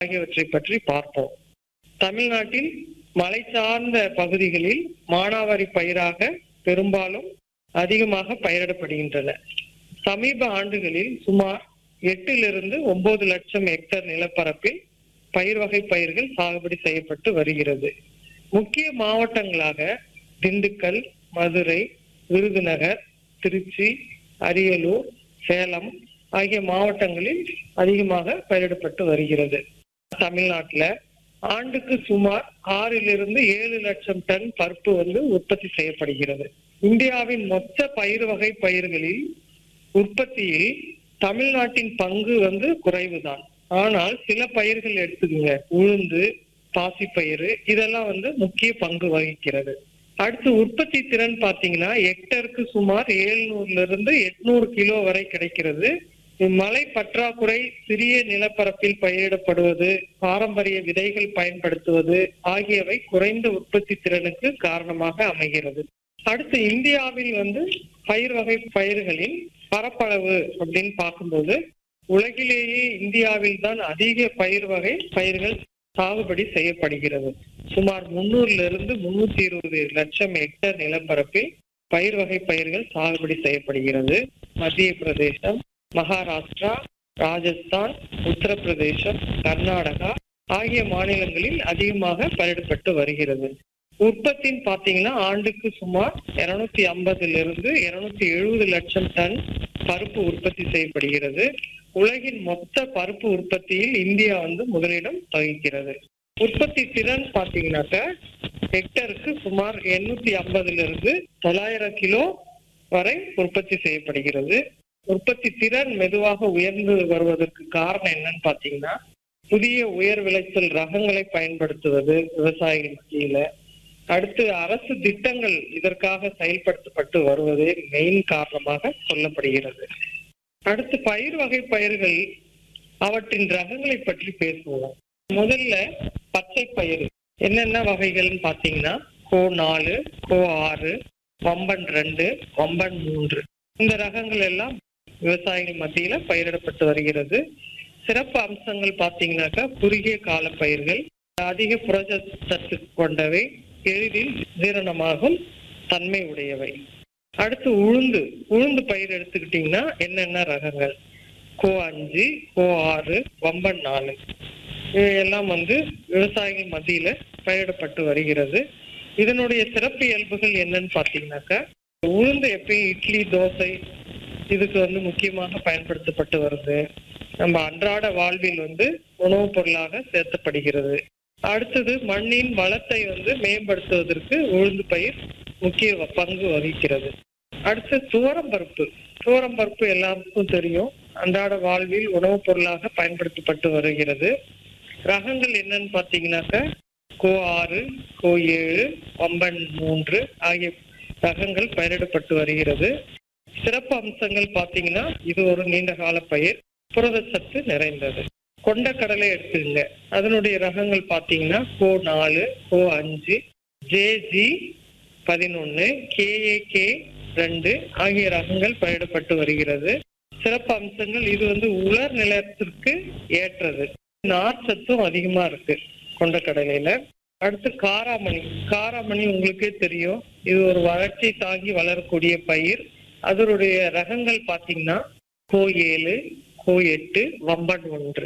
ஆகியவற்றை பற்றி பார்ப்போம் தமிழ்நாட்டில் மலை சார்ந்த பகுதிகளில் மானாவாரி பயிராக பெரும்பாலும் அதிகமாக பயிரிடப்படுகின்றன சமீப ஆண்டுகளில் சுமார் எட்டிலிருந்து ஒன்பது லட்சம் ஹெக்டேர் நிலப்பரப்பில் பயிர் வகை பயிர்கள் சாகுபடி செய்யப்பட்டு வருகிறது முக்கிய மாவட்டங்களாக திண்டுக்கல் மதுரை விருதுநகர் திருச்சி அரியலூர் சேலம் ஆகிய மாவட்டங்களில் அதிகமாக பயிரிடப்பட்டு வருகிறது தமிழ்நாட்டுல ஆண்டுக்கு சுமார் ஆறிலிருந்து ஏழு லட்சம் டன் பருப்பு வந்து உற்பத்தி செய்யப்படுகிறது இந்தியாவின் மொத்த பயிர் வகை பயிர்களில் உற்பத்தியில் தமிழ்நாட்டின் பங்கு வந்து குறைவுதான் ஆனால் சில பயிர்கள் எடுத்துக்கோங்க உளுந்து பாசிப்பயிறு இதெல்லாம் வந்து முக்கிய பங்கு வகிக்கிறது அடுத்து உற்பத்தி திறன் பாத்தீங்கன்னா ஹெக்டருக்கு சுமார் ஏழ்நூறுல இருந்து எட்நூறு கிலோ வரை கிடைக்கிறது மழை பற்றாக்குறை சிறிய நிலப்பரப்பில் பயிரிடப்படுவது பாரம்பரிய விதைகள் பயன்படுத்துவது ஆகியவை குறைந்த உற்பத்தி திறனுக்கு காரணமாக அமைகிறது அடுத்து இந்தியாவில் வந்து பயிர் வகை பயிர்களின் பரப்பளவு அப்படின்னு பார்க்கும்போது உலகிலேயே இந்தியாவில் தான் அதிக பயிர் வகை பயிர்கள் சாகுபடி செய்யப்படுகிறது சுமார் முன்னூறுல இருந்து முன்னூத்தி இருபது லட்சம் ஹெக்டேர் நிலப்பரப்பில் பயிர் வகை பயிர்கள் சாகுபடி செய்யப்படுகிறது மத்திய பிரதேசம் மகாராஷ்டிரா ராஜஸ்தான் உத்தரப்பிரதேசம் கர்நாடகா ஆகிய மாநிலங்களில் அதிகமாக பயிரிடப்பட்டு வருகிறது உற்பத்தின்னு பாத்தீங்கன்னா ஆண்டுக்கு சுமார் இருநூத்தி ஐம்பதுல இருந்து இருநூத்தி எழுபது லட்சம் டன் பருப்பு உற்பத்தி செய்யப்படுகிறது உலகின் மொத்த பருப்பு உற்பத்தியில் இந்தியா வந்து முதலிடம் வகிக்கிறது உற்பத்தி திறன் பாத்தீங்கன்னாக்க ஹெக்டருக்கு சுமார் எண்ணூத்தி ஐம்பதுல இருந்து தொள்ளாயிரம் கிலோ வரை உற்பத்தி செய்யப்படுகிறது உற்பத்தி திறன் மெதுவாக உயர்ந்து வருவதற்கு காரணம் என்னன்னு பாத்தீங்கன்னா புதிய உயர் விளைச்சல் ரகங்களை பயன்படுத்துவது விவசாயிகள் மத்தியில அடுத்து அரசு திட்டங்கள் இதற்காக செயல்படுத்தப்பட்டு வருவதே மெயின் காரணமாக சொல்லப்படுகிறது அடுத்து பயிர் வகை பயிர்கள் அவற்றின் ரகங்களை பற்றி பேசுவோம் முதல்ல பச்சை பயிர் என்னென்ன வகைகள்னு பாத்தீங்கன்னா கோ நாலு கோ ஆறு வம்பன் ரெண்டு வம்பன் மூன்று இந்த ரகங்கள் எல்லாம் விவசாயிகள் மத்தியில பயிரிடப்பட்டு வருகிறது சிறப்பு அம்சங்கள் பாத்தீங்கன்னாக்கா குறுகிய கால பயிர்கள் அதிக புரத சத்து கொண்டவை எளிதில் ஜீரணமாகும் தன்மை உடையவை அடுத்து உளுந்து உளுந்து பயிர் எடுத்துக்கிட்டீங்கன்னா என்னென்ன ரகங்கள் கோ அஞ்சு கோ ஆறு வம்பன் நாலு இவையெல்லாம் வந்து விவசாயிகள் மத்தியில பயிரிடப்பட்டு வருகிறது இதனுடைய சிறப்பு இயல்புகள் என்னன்னு பாத்தீங்கன்னாக்கா உளுந்து எப்பயும் இட்லி தோசை இதுக்கு வந்து முக்கியமாக பயன்படுத்தப்பட்டு வருது நம்ம அன்றாட வாழ்வில் வந்து உணவுப் பொருளாக சேர்த்தப்படுகிறது அடுத்தது மண்ணின் வளத்தை வந்து மேம்படுத்துவதற்கு உளுந்து பயிர் முக்கிய பங்கு வகிக்கிறது அடுத்து துவரம்பருப்பு துவரம்பருப்பு எல்லாருக்கும் தெரியும் அன்றாட வாழ்வில் உணவுப் பொருளாக பயன்படுத்தப்பட்டு வருகிறது ரகங்கள் என்னன்னு பாத்தீங்கன்னாக்க கோ ஆறு கோ ஏழு வம்பன் மூன்று ஆகிய ரகங்கள் பயிரிடப்பட்டு வருகிறது சிறப்பு அம்சங்கள் பாத்தீங்கன்னா இது ஒரு நீண்ட கால பயிர் புரதச்சத்து நிறைந்தது கொண்டக்கடலை எடுத்துங்க அதனுடைய ரகங்கள் பாத்தீங்கன்னா கோ நாலு கோ அஞ்சு ஜேஜி பதினொன்னு கேஏகே ரெண்டு ஆகிய ரகங்கள் பயிரிடப்பட்டு வருகிறது சிறப்பு அம்சங்கள் இது வந்து உலர் நிலத்திற்கு ஏற்றது நார் சத்தும் அதிகமா இருக்கு கொண்டக்கடலையில அடுத்து காராமணி காராமணி உங்களுக்கே தெரியும் இது ஒரு வறட்சி தாங்கி வளரக்கூடிய பயிர் அதனுடைய ரகங்கள் பாத்தீங்கன்னா கோ ஏழு கோ எட்டு வம்பன் ஒன்று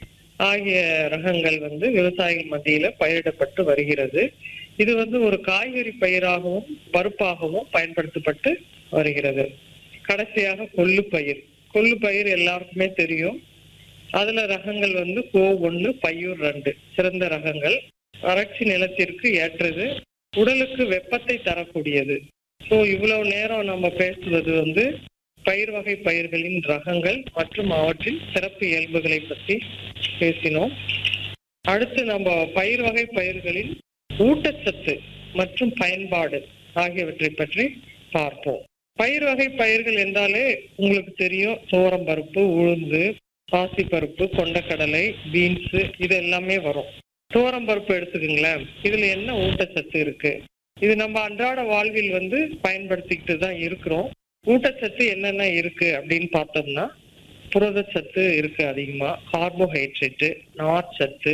ஆகிய ரகங்கள் வந்து விவசாயிகள் மத்தியில பயிரிடப்பட்டு வருகிறது இது வந்து ஒரு காய்கறி பயிராகவும் பருப்பாகவும் பயன்படுத்தப்பட்டு வருகிறது கடைசியாக கொள்ளு பயிர் கொள்ளு பயிர் எல்லாருக்குமே தெரியும் அதுல ரகங்கள் வந்து கோ ஒண்ணு பையூர் ரெண்டு சிறந்த ரகங்கள் வறட்சி நிலத்திற்கு ஏற்றது உடலுக்கு வெப்பத்தை தரக்கூடியது ஸோ இவ்வளவு நேரம் நம்ம பேசுவது வந்து பயிர் வகை பயிர்களின் ரகங்கள் மற்றும் அவற்றின் சிறப்பு இயல்புகளை பற்றி பேசினோம் அடுத்து நம்ம பயிர் வகை பயிர்களின் ஊட்டச்சத்து மற்றும் பயன்பாடு ஆகியவற்றை பற்றி பார்ப்போம் பயிர் வகை பயிர்கள் என்றாலே உங்களுக்கு தெரியும் சோரம் பருப்பு உளுந்து பாசிப்பருப்பு கொண்டக்கடலை பீன்ஸ் இது எல்லாமே வரும் துவரம் பருப்பு எடுத்துக்கோங்களேன் இதுல என்ன ஊட்டச்சத்து இருக்கு இது நம்ம அன்றாட வாழ்வில் வந்து பயன்படுத்திக்கிட்டு தான் இருக்கிறோம் ஊட்டச்சத்து என்னென்ன இருக்கு அப்படின்னு பார்த்தோம்னா புரதச்சத்து இருக்கு அதிகமா கார்போஹைட்ரேட்டு நார்ச்சத்து